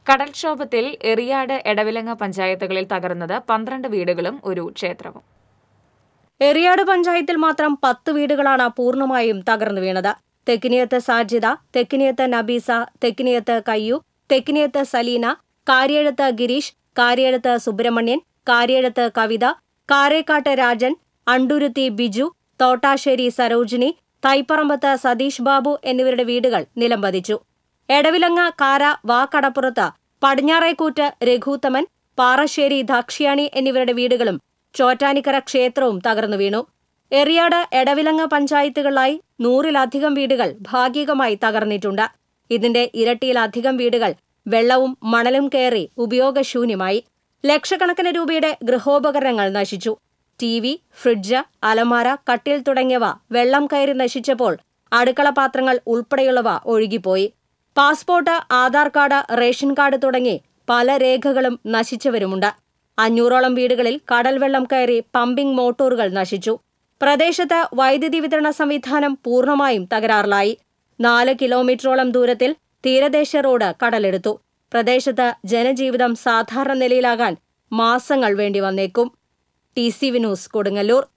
കടൽക്ഷോഭത്തിൽ എറിയാട് എടവിലങ്ങ പഞ്ചായത്തുകളിൽ തകർന്നത് പന്ത്രണ്ട് വീടുകളും ഒരു ക്ഷേത്രവും എറിയാട് പഞ്ചായത്തിൽ മാത്രം പത്ത് വീടുകളാണ് പൂർണ്ണമായും തകർന്നു വീണത് തെക്കിനിയത്ത് സാജിദ തെക്കിനിയത്ത് നബീസ തെക്കിനിയത്ത് കയ്യു തെക്കിനിയത്ത് സലീന കാര്യെഴുത്ത് ഗിരീഷ് കാര്യെഴുത്ത് സുബ്രഹ്മണ്യൻ കാര്യെഴുത്ത് കവിത കാരേക്കാട്ട് രാജൻ അണ്ടുരുത്തി ബിജു തോട്ടാശ്ശേരി സരോജിനി തൈപ്പറമ്പത്ത് സതീഷ് ബാബു എന്നിവരുടെ വീടുകൾ നിലംപതിച്ചു എടവിലങ്ങ കാര വാക്കടപ്പുറത്ത് പടിഞ്ഞാറേക്കൂറ്റ് രഘൂത്തമൻ പാറശ്ശേരി ദാക്ഷിയാണി എന്നിവരുടെ വീടുകളും ചോറ്റാനിക്കര ക്ഷേത്രവും തകർന്നു വീണു എറിയാട് എടവിലങ്ങ പഞ്ചായത്തുകളിലായി നൂറിലധികം വീടുകൾ ഭാഗികമായി തകർന്നിട്ടുണ്ട് ഇതിന്റെ ഇരട്ടിയിലധികം വീടുകൾ വെള്ളവും മണലും കയറി ഉപയോഗശൂന്യമായി ലക്ഷക്കണക്കിന് രൂപയുടെ ഗൃഹോപകരണങ്ങൾ നശിച്ചു ടി വി ഫ്രിഡ്ജ് അലമാര കട്ടിൽ തുടങ്ങിയവ വെള്ളം കയറി നശിച്ചപ്പോൾ അടുക്കള പാത്രങ്ങൾ ഉൾപ്പെടെയുള്ളവ ഒഴുകിപ്പോയി passport Aadhaar card ration card തുടങ്ങി പല രേഖകളും നശിച്ചവരുമുണ്ട് അഞ്ഞൂറോളം വീടുകളിൽ കടൽ വെള്ളം കയറി പമ്പിംഗ് മോട്ടോറുകൾ നശിച്ചു പ്രദേശത്ത് വൈദ്യുതി വിതരണ സംവിധാനം പൂർണ്ണമായും തകരാറിലായി നാല് കിലോമീറ്ററോളം ദൂരത്തിൽ തീരദേശ റോഡ് കടലെടുത്തു പ്രദേശത്ത് ജനജീവിതം സാധാരണ നിലയിലാകാൻ മാസങ്ങൾ വേണ്ടി വന്നേക്കും T C V news Kodungallur